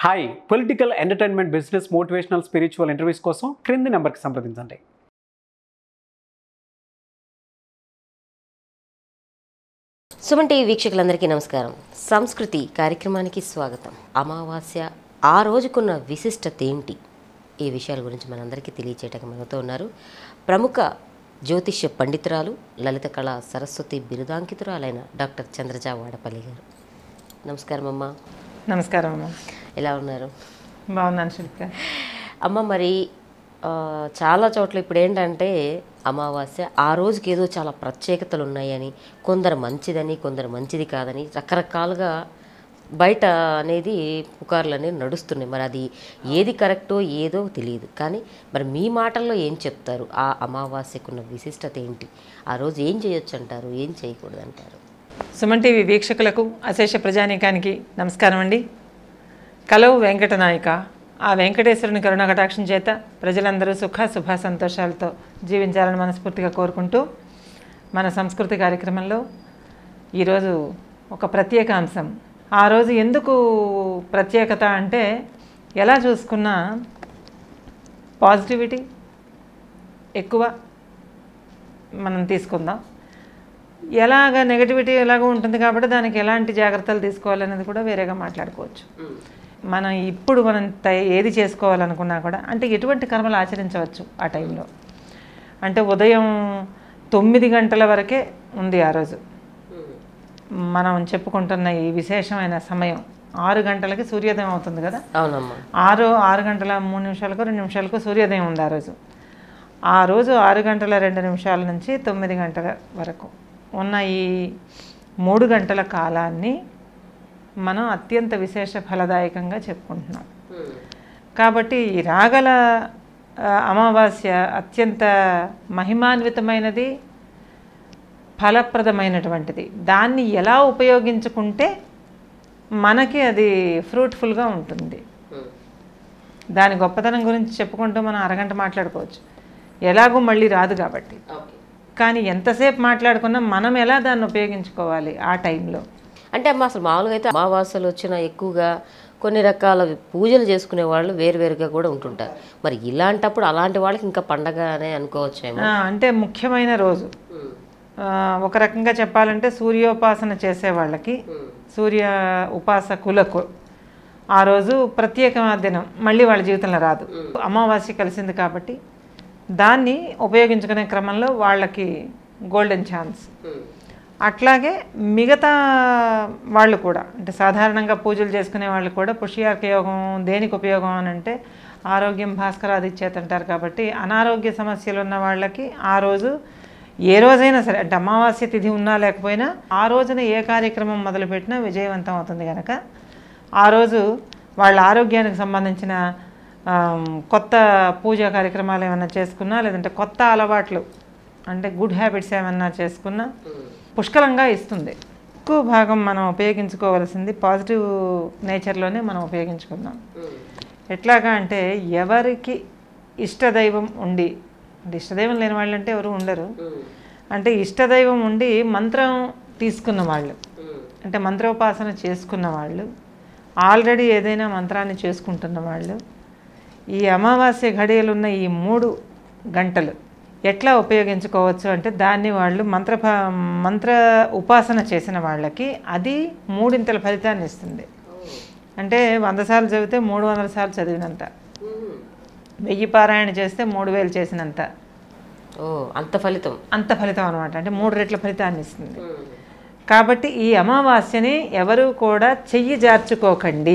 Hi political entertainment business motivational spiritual interviews కోసం క్రింది నెంబర్కి సంప్రదించండి సుమన్ టీవీ వీక్షకులందరికీ నమస్కారం సంస్కృతి కార్యక్రమానికి స్వాగతం అమావాస్య ఆ రోజుకున్న విశిష్టత ఏంటి ఈ విషయాల గురించి మనందరికీ తెలియచేయటం మనతో ఉన్నారు ప్రముఖ జ్యోతిష్య పండితురాలు లలిత కళా సరస్వతి బిరుదాంకితురాలైన డాక్టర్ చంద్రజ వాడపల్లి గారు నమస్కారం అమ్మ నమస్కారం అమ్మ ఎలా ఉన్నారు బాగున్నాను శిల్ప అమ్మ మరి ఆ, చాలా చోట్ల ఇప్పుడు ఏంటంటే అమావాస్య ఆ రోజుకి ఏదో చాలా ప్రత్యేకతలు ఉన్నాయని కొందరు మంచిదని కొందరు మంచిది కాదని రకరకాలుగా బయట అనేది పుకార్లు అనేవి నడుస్తున్నాయి మరి అది ఏది కరెక్టో ఏదో తెలియదు కానీ మరి మీ మాటల్లో ఏం చెప్తారు ఆ అమావాస్యకున్న విశిష్టత ఏంటి ఆ రోజు ఏం చేయొచ్చు అంటారు ఏం చేయకూడదు అంటారు సుమన్ టీవీ వీక్షకులకు అశేష ప్రజానీకానికి నమస్కారం అండి కలవు వెంకట నాయక ఆ వెంకటేశ్వరుని కరుణ కటాక్షం చేత ప్రజలందరూ సుఖ శుభ సంతోషాలతో జీవించాలని మనస్ఫూర్తిగా కోరుకుంటూ మన సంస్కృతి కార్యక్రమంలో ఈరోజు ఒక ప్రత్యేక అంశం ఆ రోజు ఎందుకు ప్రత్యేకత అంటే ఎలా చూసుకున్నా పాజిటివిటీ ఎక్కువ మనం తీసుకుందాం ఎలాగ నెగటివిటీ ఎలాగో ఉంటుంది కాబట్టి దానికి ఎలాంటి జాగ్రత్తలు తీసుకోవాలనేది కూడా వేరేగా మాట్లాడుకోవచ్చు మనం ఇప్పుడు మనం తయ- ఏది చేసుకోవాలనుకున్నా కూడా అంటే ఎటువంటి కర్మలు ఆచరించవచ్చు ఆ టైంలో అంటే ఉదయం తొమ్మిది గంటల వరకే ఉంది ఆ రోజు మనం చెప్పుకుంటున్న ఈ విశేషమైన సమయం ఆరు గంటలకి సూర్యోదయం అవుతుంది కదా అవునమ్మా ఆరు ఆరు గంటల మూడు నిమిషాలకు రెండు నిమిషాలకు సూర్యోదయం ఉంది ఆ రోజు ఆ రోజు ఆరు గంటల రెండు నిమిషాల నుంచి తొమ్మిది గంటల వరకు ఉన్న ఈ మూడు గంటల కాలాన్ని మనం అత్యంత విశేష ఫలదాయకంగా చెప్పుకుంటున్నాం కాబట్టి ఈ రాగల ఆ, అమావాస్య అత్యంత మహిమాన్వితమైనది ఫలప్రదమైనటువంటిది దాన్ని ఎలా ఉపయోగించుకుంటే మనకి అది ఫ్రూట్ఫుల్గా ఉంటుంది దాని గొప్పతనం గురించి చెప్పుకుంటూ మనం అరగంట మాట్లాడుకోవచ్చు ఎలాగో మళ్ళీ రాదు కాబట్టి కానీ ఎంతసేపు మాట్లాడుకున్నా మనం ఎలా దాన్ని ఉపయోగించుకోవాలి ఆ టైంలో అంటే అమ్మ అసలు మామూలుగా అయితే అమావాస్యలు వచ్చిన ఎక్కువగా కొన్ని రకాల పూజలు చేసుకునే వాళ్ళు వేరువేరుగా కూడా ఉంటుంటారు మరి ఇలాంటప్పుడు అలాంటి వాళ్ళకి ఇంకా పండగ అనే అనుకోవచ్చేమో ఆ, అంటే ముఖ్యమైన రోజు ఆ, ఒక రకంగా చెప్పాలంటే సూర్యోపాసన చేసే వాళ్ళకి సూర్య ఉపాసకులకు ఆ రోజు ప్రత్యేకమైన దినం మళ్ళీ వాళ్ళ జీవితంలో రాదు అమావాస్య కలిసింది కాబట్టి దాన్ని ఉపయోగించుకునే క్రమంలో వాళ్ళకి గోల్డెన్ ఛాన్స్ అట్లాగే మిగతా వాళ్ళు కూడా అంటే సాధారణంగా పూజలు చేసుకునే వాళ్ళు కూడా పుష్యార్క యోగం దేనికి ఉపయోగం అని అంటే ఆరోగ్యం భాస్కరాదిచ్చేత అంటారు కాబట్టి అనారోగ్య సమస్యలు ఉన్న వాళ్ళకి ఆ రోజు ఏ రోజైనా సరే అంటే అమావాస్య తిథి ఉన్నా లేకపోయినా ఆ రోజున ఏ కార్యక్రమం మొదలుపెట్టినా విజయవంతం అవుతుంది కనుక ఆ రోజు వాళ్ళ ఆరోగ్యానికి సంబంధించిన ఆమ్, కొత్త పూజా కార్యక్రమాలు ఏమైనా చేసుకున్నా లేదంటే కొత్త అలవాట్లు అంటే గుడ్ హ్యాబిట్స్ ఏమన్నా చేసుకున్నా పుష్కలంగా ఇస్తుంది ఎక్కువ భాగం మనం ఉపయోగించుకోవాల్సింది పాజిటివ్ నేచర్లోనే మనం ఉపయోగించుకుందాం ఎట్లాగా అంటే ఎవరికి ఇష్టదైవం ఉండి అంటే ఇష్టదైవం లేని వాళ్ళు అంటే ఎవరు ఉండరు అంటే ఇష్టదైవం ఉండి మంత్రం తీసుకున్న వాళ్ళు అంటే మంత్రోపాసన చేసుకున్న వాళ్ళు ఆల్రెడీ ఏదైనా మంత్రాన్ని చేసుకుంటున్న వాళ్ళు ఈ అమావాస్య ఘడియలు ఉన్న ఈ మూడు గంటలు ఎట్లా ఉపయోగించుకోవచ్చు అంటే దాన్ని వాళ్ళు మంత్ర మంత్ర ఉపాసన చేసిన వాళ్ళకి అది మూడింతల ఫలితాన్ని ఇస్తుంది అంటే వంద సార్లు చదివితే మూడు వందల సార్లు చదివినంత వెయ్యి పారాయణ చేస్తే మూడు వేలు చేసినంత ఓ అంత ఫలితం అంత ఫలితం అనమాట అంటే మూడు రెట్ల ఫలితాన్ని ఇస్తుంది కాబట్టి ఈ అమావాస్యని ఎవరు కూడా చెయ్యి జార్చుకోకండి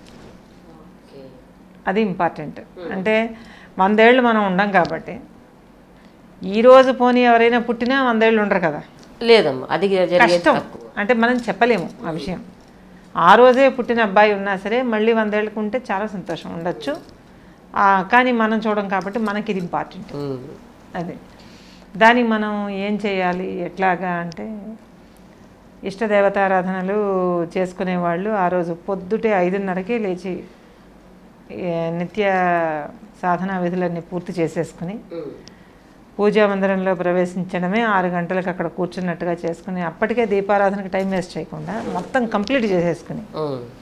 అది ఇంపార్టెంట్ అంటే వందేళ్ళు మనం ఉండం కాబట్టి ఈరోజు పోనీ ఎవరైనా పుట్టినా వందేళ్ళు ఉండరు కదా లేదమ్మా అది జరిగేది కష్టం తక్కువ అంటే మనం చెప్పలేము ఆ విషయం ఆ రోజే పుట్టిన అబ్బాయి ఉన్నా సరే మళ్ళీ వందేళ్ళకు ఉంటే చాలా సంతోషం ఉండొచ్చు ఆ, కానీ మనం చూడం కాబట్టి మనకి ఇది ఇంపార్టెంట్ ఉమ్. అదే దానికి మనం ఏం చేయాలి ఎట్లాగా అంటే ఇష్టదేవతారాధనలు చేసుకునే వాళ్ళు ఆ రోజు పొద్దుటే ఐదున్నరకే లేచి ఏ, నిత్య సాధనా విధులన్నీ పూర్తి చేసేసుకుని పూజా మందిరంలో ప్రవేశించడమే ఆరు గంటలకు అక్కడ కూర్చున్నట్టుగా చేసుకుని అప్పటికే దీపారాధనకి టైం వేస్ట్ చేయకుండా మొత్తం కంప్లీట్ చేసేసుకుని ఉమ్.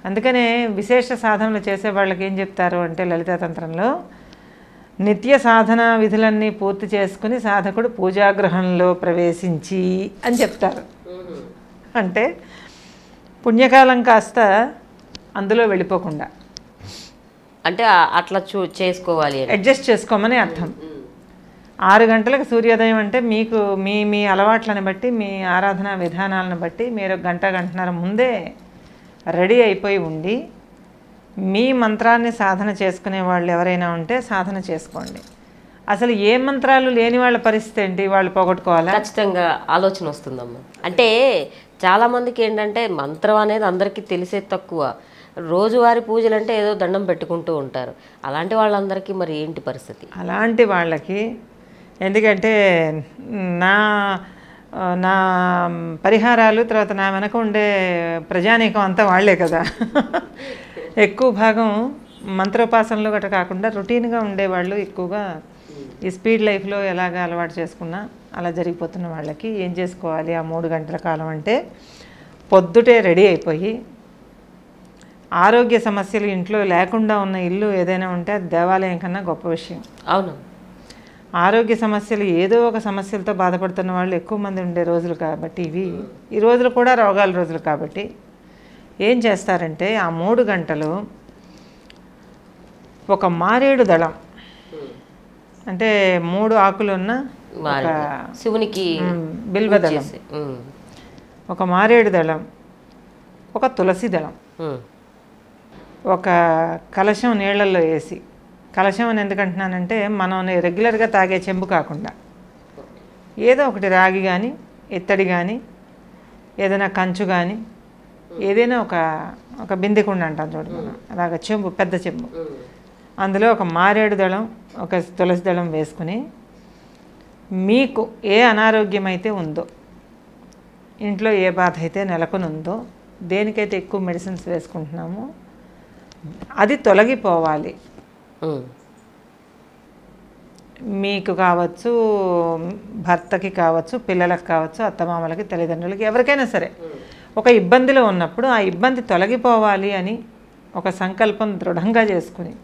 అందుకనే విశేష సాధనలు చేసే వాళ్ళకి ఏం చెప్తారు అంటే లలితా తంత్రంలో నిత్య సాధన విధులన్నీ పూర్తి చేసుకుని సాధకుడు పూజాగృహంలో ప్రవేశించి అని చెప్తారు అంటే పుణ్యకాలం కాస్త అందులో వెళ్ళిపోకుండా అంటే ఆ- అట్లా చూ చేసుకోవాలి అని అడ్జస్ట్ చేసుకోమని అర్థం ఆరు గంటలకు సూర్యోదయం అంటే మీకు మీ మీ అలవాట్లను బట్టి మీ ఆరాధన విధానాలను బట్టి మీరు గంట గంటన్నర ముందే రెడీ అయిపోయి ఉండి మీ మంత్రాన్ని సాధన చేసుకునే వాళ్ళు ఎవరైనా ఉంటే సాధన చేసుకోండి అసలు ఏ మంత్రాలు లేని వాళ్ళ పరిస్థితి ఏంటి వాళ్ళు పోగొట్టుకోవాలా ఖచ్చితంగా ఆలోచన వస్తుందమ్మా అంటే చాలా మందికి ఏంటంటే మంత్రం అనేది అందరికీ తెలిసే తక్కువ రోజువారి పూజలు అంటే ఏదో దండం పెట్టుకుంటూ ఉంటారు అలాంటి వాళ్ళందరికీ మరి ఏంటి పరిస్థితి అలాంటి వాళ్ళకి ఎందుకంటే నా నా పరిహారాలు తర్వాత నా వెనక ఉండే ప్రజానీకం అంతా వాళ్ళే కదా ఎక్కువ భాగం మంత్రోపాసనలు గట్రా కాకుండా రొటీన్గా ఉండేవాళ్ళు ఎక్కువగా ఈ స్పీడ్ లైఫ్లో ఎలాగ అలవాటు చేసుకున్నా అలా జరిగిపోతున్న వాళ్ళకి ఏం చేసుకోవాలి ఆ మూడు గంటల కాలం అంటే పొద్దుటే రెడీ అయిపోయి ఆరోగ్య సమస్యలు ఇంట్లో లేకుండా ఉన్న ఇల్లు ఏదైనా ఉంటే అది దేవాలయం కన్నా గొప్ప విషయం అవును ఆరోగ్య సమస్యలు ఏదో ఒక సమస్యలతో బాధపడుతున్న వాళ్ళు ఎక్కువ మంది ఉండే రోజులు కాబట్టి ఇవి ఈ రోజులు కూడా రోగాల రోజులు కాబట్టి ఏం చేస్తారంటే ఆ మూడు గంటలు ఒక మారేడు దళం అంటే మూడు ఆకులు ఉన్న ఒక మారేడు. శివునికి మ్, బిల్వదళం చేసి ఉమ్, ఒక మారేడు దళం ఒక తులసి దళం ఉమ్, ఒక కలశం నీళ్ళల్లో వేసి కలశం అని ఎందుకంటున్నానంటే మనం రెగ్యులర్గా తాగే చెంబు కాకుండా ఏదో ఒకటి రాగి కానీ ఇత్తడి కానీ ఏదైనా కంచు కానీ ఏదైనా ఒక ఒక బిందెకుండ అంటాం చూడు మనం అలాగ చెంబు పెద్ద చెంబు ఉమ్, అందులో ఒక మారేడు దళం ఒక తులసి దళం వేసుకుని మీకు ఏ అనారోగ్యం అయితే ఉందో ఇంట్లో ఏ బాధ అయితే నెలకొని ఉందో దేనికైతే ఎక్కువ మెడిసిన్స్ వేసుకుంటున్నామో అది తొలగిపోవాలి ఉమ్, మీకు కావచ్చు భర్తకి కావచ్చు పిల్లలకు కావచ్చు అత్తమామలకి తల్లిదండ్రులకి ఎవరికైనా సరే ఒక ఇబ్బందిలో ఉన్నప్పుడు ఆ ఇబ్బంది తొలగిపోవాలి అని ఒక సంకల్పం దృఢంగా చేసుకుని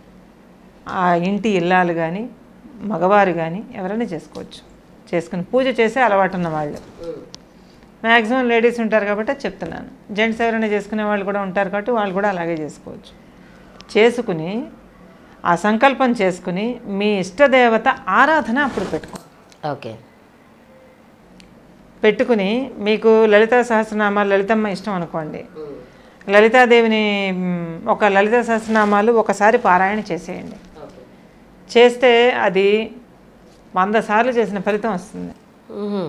ఆ ఇంటి ఇల్లాలు కానీ మగవారు కానీ ఎవరైనా చేసుకోవచ్చు చేసుకుని పూజ చేసే అలవాటు ఉన్న వాళ్ళు ఉమ్, మ్యాక్సిమం లేడీస్ ఉంటారు కాబట్టి అది చెప్తున్నాను జెంట్స్ ఎవరైనా చేసుకునే వాళ్ళు కూడా ఉంటారు కాబట్టి వాళ్ళు కూడా అలాగే చేసుకోవచ్చు చేసుకుని ఆ సంకల్పం చేసుకుని మీ ఇష్టదేవత ఆరాధన అప్పుడు పెట్టుకో ఓకే పెట్టుకుని మీకు లలితా సహస్రనామాలు లలితమ్మ ఇష్టం అనుకోండి ఉమ్, లలితాదేవిని మ్, ఒక లలిత సహస్రనామాలు ఒకసారి పారాయణ చేసేయండి ఓకే చేస్తే అది వంద సార్లు చేసిన ఫలితం వస్తుంది ఉహుం,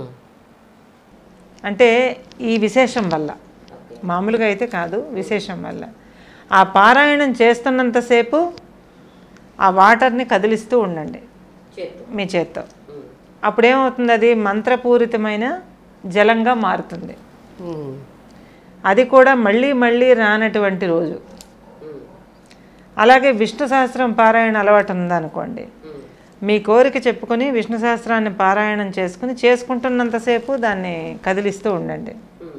అంటే ఈ విశేషం వల్ల మామూలుగా అయితే కాదు విశేషం వల్ల ఆ పారాయణం చేస్తున్నంతసేపు ఆ వాటర్ని కదిలిస్తూ ఉండండి చేత్తో. మీ చేత్తో ఉమ్, అప్పుడేమవుతుంది అది మంత్రపూరితమైన జలంగా మారుతుంది ఉమ్, అది కూడా మళ్ళీ మళ్ళీ రానటువంటి రోజు ఉమ్, అలాగే విష్ణు సహస్రం పారాయణ అలవాటు ఉందనుకోండి ఉమ్, మీ కోరిక చెప్పుకొని విష్ణు సహస్రాన్ని పారాయణం చేసుకుని చేసుకుంటున్నంతసేపు దాన్ని కదిలిస్తూ ఉండండి ఉమ్,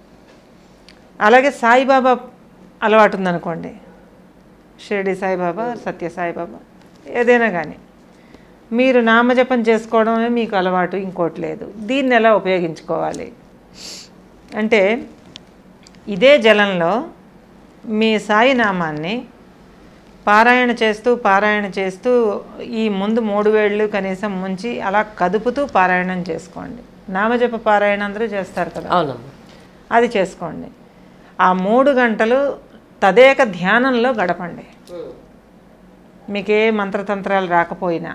అలాగే సాయిబాబా అలవాటు ఉందనుకోండి షిరిడి సాయిబాబా సత్య సాయిబాబా ఏదైనా కానీ మీరు నామజపం చేసుకోవడమే మీకు అలవాటు ఇంకోటి లేదు దీన్ని ఎలా ఉపయోగించుకోవాలి అంటే ఇదే జలంలో మీ సాయి నామాన్ని పారాయణ చేస్తూ పారాయణ చేస్తూ ఈ ముందు మూడు వేళ్ళు కనీసం ముంచి అలా కదుపుతూ పారాయణం చేసుకోండి నామజప పారాయణ అందరూ చేస్తారు కదా అవునమ్మా అది చేసుకోండి ఆ మూడు గంటలు తదేక ధ్యానంలో గడపండి ఉమ్, మీకే మంత్రతంత్రాలు రాకపోయినా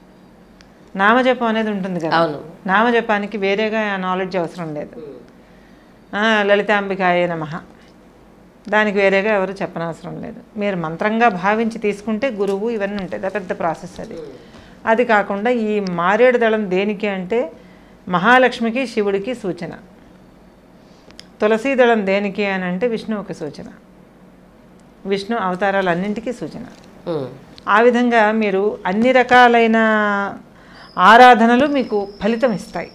నామజపం అనేది ఉంటుంది కదా అవును నామజపానికి వేరేగా నాలెడ్జ్ అవసరం లేదు ఉమ్, ఆ, లలితాంబికాయ నమ దానికి వేరేగా ఎవరు చెప్పనవసరం లేదు మీరు మంత్రంగా భావించి తీసుకుంటే గురువు ఇవన్నీ ఉంటాయి అది పెద్ద ప్రాసెస్ అది అది కాకుండా ఈ మారేడు దళం దేనికి అంటే మహాలక్ష్మికి శివుడికి సూచన తులసీ దళం దేనికి అని అంటే విష్ణువుకి సూచన విష్ణు అవతారాలన్నింటికీ సూచన ఉమ్, ఆ విధంగా మీరు అన్ని రకాలైన ఆరాధనలు మీకు ఫలితం ఇస్తాయి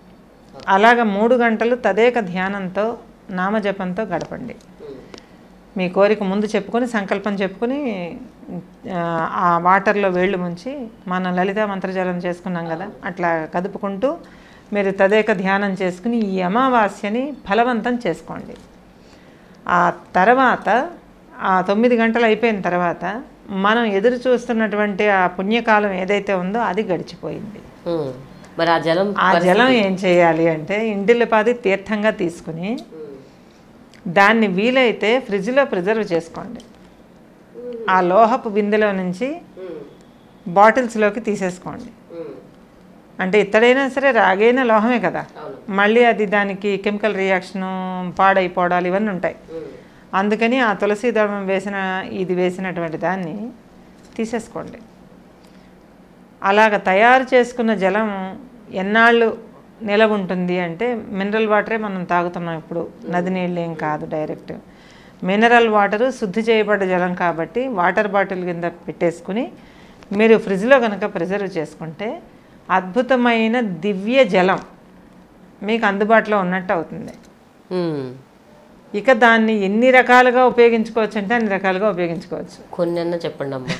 అలాగ మూడు గంటలు తదేక ధ్యానంతో నామజపంతో గడపండి ఉమ్, మీ కోరిక ముందు చెప్పుకొని సంకల్పం చెప్పుకొని ఆ, ఆ వాటర్లో వేళ్ళు ముంచి మనం లలిత మంత్రజలం చేసుకున్నాం కదా అట్లా కదుపుకుంటూ మీరు తదేక ధ్యానం చేసుకుని ఈ అమావాస్యని ఫలవంతం చేసుకోండి ఆ తర్వాత ఆ తొమ్మిది గంటలు అయిపోయిన తర్వాత మనం ఎదురు చూస్తున్నటువంటి ఆ పుణ్యకాలం ఏదైతే ఉందో అది గడిచిపోయింది ఉమ్. మరి ఆ జలం ఆ జలం ఏం చేయాలి అంటే ఇంటిల్లిపాది తీర్థంగా తీసుకుని దాన్ని వీలైతే ఫ్రిడ్జ్లో ప్రిజర్వ్ చేసుకోండి ఆ లోహపు బిందెలో నుంచి బాటిల్స్లోకి తీసేసుకోండి అంటే ఇత్తడైనా సరే రాగైనా లోహమే కదా మళ్ళీ అది దానికి కెమికల్ రియాక్షను పాడైపోవడాలు ఇవన్నీ ఉంటాయి అందుకని ఆ తులసి దళం వేసిన ఇది వేసినటువంటి దాన్ని తీసేసుకోండి అలాగ తయారు చేసుకున్న జలం ఎన్నాళ్ళు నిలవ ఉంటుంది అంటే మినరల్ వాటరే మనం తాగుతున్నాం ఇప్పుడు నది నీళ్ళు ఏం కాదు డైరెక్ట్ మినరల్ వాటరు శుద్ధి చేయబడ్డ జలం కాబట్టి వాటర్ బాటిల్ కింద పెట్టేసుకుని మీరు ఫ్రిడ్జ్లో కనుక ప్రిజర్వ్ చేసుకుంటే అద్భుతమైన దివ్య జలం మీకు అందుబాటులో ఉన్నట్టు అవుతుంది ఉమ్. ఇక దాన్ని ఎన్ని రకాలుగా ఉపయోగించుకోవచ్చు అంటే అన్ని రకాలుగా ఉపయోగించుకోవచ్చు కొన్ని అన్న చెప్పండి అమ్మా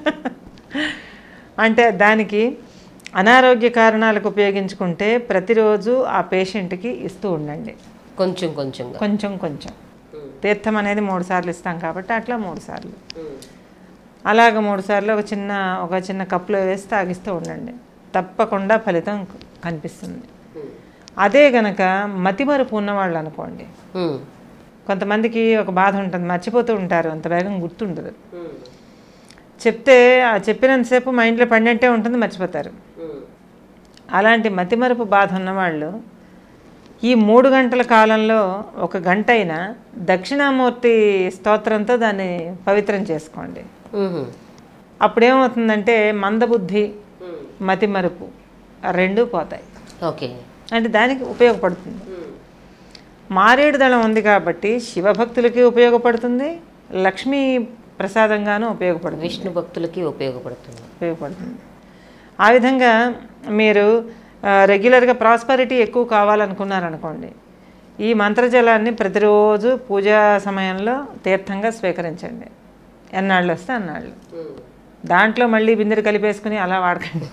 అంటే దానికి అనారోగ్య కారణాలకు ఉపయోగించుకుంటే ప్రతిరోజు ఆ పేషెంట్కి ఇస్తూ ఉండండి కొంచెం కొంచెంగా కొంచెం కొంచెం తీర్థం అనేది మూడు సార్లు ఇస్తాం కాబట్టి అట్లా మూడు సార్లు అలాగ మూడు సార్లు ఒక చిన్న ఒక చిన్న కప్పులో వేసి తాగిస్తూ ఉండండి తప్పకుండా ఫలితం కనిపిస్తుంది అదే గనక మతిమరుపు ఉన్నవాళ్ళు అనుకోండి ఉమ్. కొంతమందికి ఒక బాధ ఉంటుంది మర్చిపోతూ ఉంటారు అంత వేగం గుర్తుండదు చెప్తే ఆ చెప్పినంతసేపు మైండ్లో పడినట్టే ఉంటుంది మర్చిపోతారు అలాంటి మతిమరుపు బాధ ఉన్నవాళ్ళు ఈ మూడు గంటల కాలంలో ఒక గంట అయినా దక్షిణామూర్తి స్తోత్రంతో దాన్ని పవిత్రం చేసుకోండి ఉహు. అప్పుడేమవుతుందంటే మందబుద్ధి మతిమరుపు ఆ రెండూ పోతాయి ఓకే అంటే దానికి ఉపయోగపడుతుంది మారేడు దళం ఉంది కాబట్టి శివభక్తులకి ఉపయోగపడుతుంది లక్ష్మీ ప్రసాదంగాను ఉపయోగపడుతుంది విష్ణు భక్తులకి ఉపయోగపడుతుంది ఉపయోగపడుతుంది ఆ విధంగా మీరు ఆ, రెగ్యులర్గా ప్రాస్పరిటీ ఎక్కువ కావాలనుకున్నారనుకోండి ఈ మంత్రజలాన్ని ప్రతిరోజు పూజా సమయంలో తీర్థంగా స్వీకరించండి ఎన్నాళ్ళు వస్తే అన్నాళ్ళు దాంట్లో మళ్ళీ బిందెలు కలిపేసుకుని అలా వాడకండి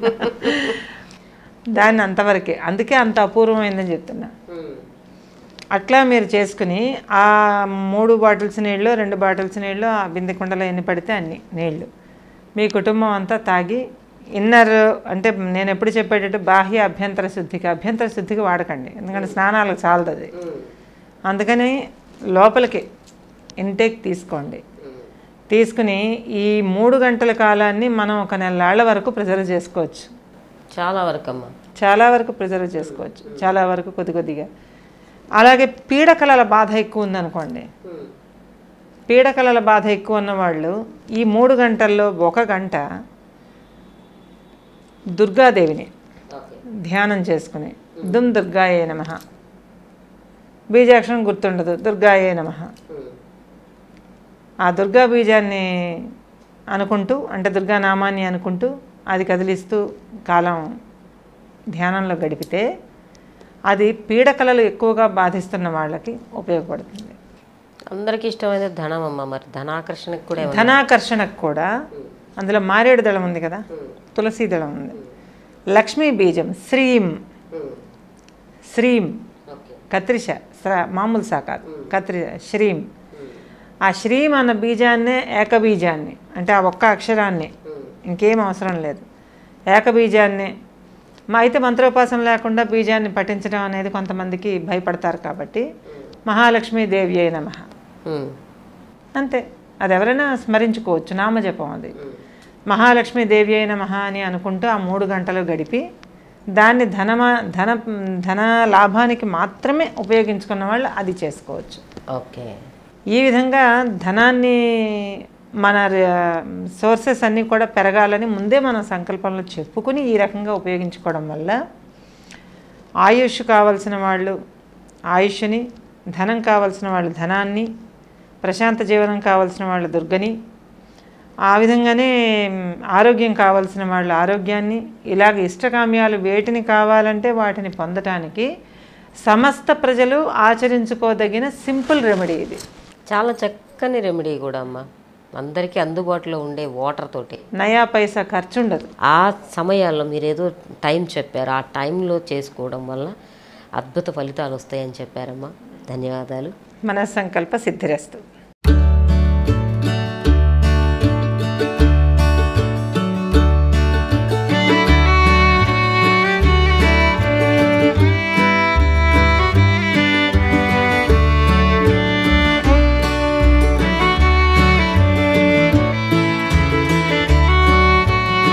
దాన్ని అంతవరకే అందుకే అంత అపూర్వమైందని చెప్తున్నా అట్లా మీరు చేసుకుని ఆ మూడు బాటిల్స్ నీళ్ళు రెండు బాటిల్స్ నీళ్ళు ఆ బిందె కుండలో ఎన్ని పడితే అన్ని నీళ్ళు మీ కుటుంబం అంతా తాగి ఇన్నర్ అంటే నేను ఎప్పుడు చెప్పేటట్టు బాహ్య అభ్యంతర శుద్ధికి అభ్యంతర శుద్ధికి వాడకండి ఎందుకంటే స్నానాలకు చాలదు అది అందుకని లోపలికి ఇంటేక్ తీసుకోండి తీసుకుని ఈ మూడు గంటల కాలాన్ని మనం ఒక నెలాళ్ళ వరకు ప్రిజర్వ్ చేసుకోవచ్చు చాలా వరకు అమ్మా చాలా వరకు ప్రిజర్వ్ చేసుకోవచ్చు చాలా వరకు కొద్ది కొద్దిగా అలాగే పీడకలల బాధ ఎక్కువ ఉందనుకోండి పీడకలల బాధ ఎక్కువ ఉన్న వాళ్ళు ఈ మూడు గంటల్లో ఒక గంట దుర్గాదేవిని ఓకే ధ్యానం చేసుకుని దుమ్ దుర్గాయే నమ బీజాక్షరం గుర్తుండదు దుర్గాయే నమ ఆ దుర్గా బీజాన్ని అనుకుంటూ అంటే దుర్గా నామాన్ని అనుకుంటూ అది కదిలిస్తూ కాలం ధ్యానంలో గడిపితే అది పీడకలలు ఎక్కువగా బాధిస్తున్న వాళ్ళకి ఉపయోగపడుతుంది అందరికీ ఇష్టమైన ధనం అమ్మ మరి ధనాకర్షణకు కూడా ఏమన్నా ధనాకర్షణకు కూడా అందులో మారేడు దళం ఉంది కదా తులసి దళం ఉంది లక్ష్మీ బీజం శ్రీం శ్రీం ఓకే కత్రిష స్ర మామూలు సా కాదు కత్రి శ్రీం ఆ శ్రీం అన్న బీజాన్నే ఏకబీజాన్ని అంటే ఆ ఒక్క అక్షరాన్ని ఇంకేం అవసరం లేదు ఏకబీజాన్ని మా అయితే మంత్రోపాసన లేకుండా బీజాన్ని పఠించడం అనేది కొంతమందికి భయపడతారు కాబట్టి మహాలక్ష్మీ దేవి అయిన నమః ఉమ్. అంతే అది ఎవరైనా స్మరించుకోవచ్చు నామజపం అది మహాలక్ష్మి దేవి అయిన మహా అని అనుకుంటూ ఆ మూడు గంటలు గడిపి దాన్ని ధనమా ధన ధన లాభానికి మాత్రమే ఉపయోగించుకున్న వాళ్ళు అది చేసుకోవచ్చు ఓకే ఈ విధంగా ధనాన్ని మన సోర్సెస్ అన్నీ కూడా పెరగాలని ముందే మనం సంకల్పంలో చెప్పుకుని ఈ రకంగా ఉపయోగించుకోవడం వల్ల ఆయుష్ కావలసిన వాళ్ళు ఆయుష్ని ధనం కావలసిన వాళ్ళు ధనాన్ని ప్రశాంత జీవనం కావలసిన వాళ్ళు దుర్గని ఆ విధంగానే మ్, ఆరోగ్యం కావలసిన వాళ్ళు ఆరోగ్యాన్ని ఇలాగ ఇష్టకామ్యాలు వేటిని కావాలంటే వాటిని పొందటానికి సమస్త ప్రజలు ఆచరించుకోదగిన సింపుల్ రెమెడీ ఇది చాలా చక్కగా చక్కని రెమెడీ కూడా అమ్మ అందరికీ అందుబాటులో ఉండే వాటర్ తోటి నయా పైసా ఖర్చు ఉండదు ఆ సమయాల్లో మీరు ఏదో టైం చెప్పారు ఆ టైంలో చేసుకోవడం వల్ల అద్భుత ఫలితాలు వస్తాయని చెప్పారమ్మా ధన్యవాదాలు మన సంకల్ప సిద్ధిరస్తు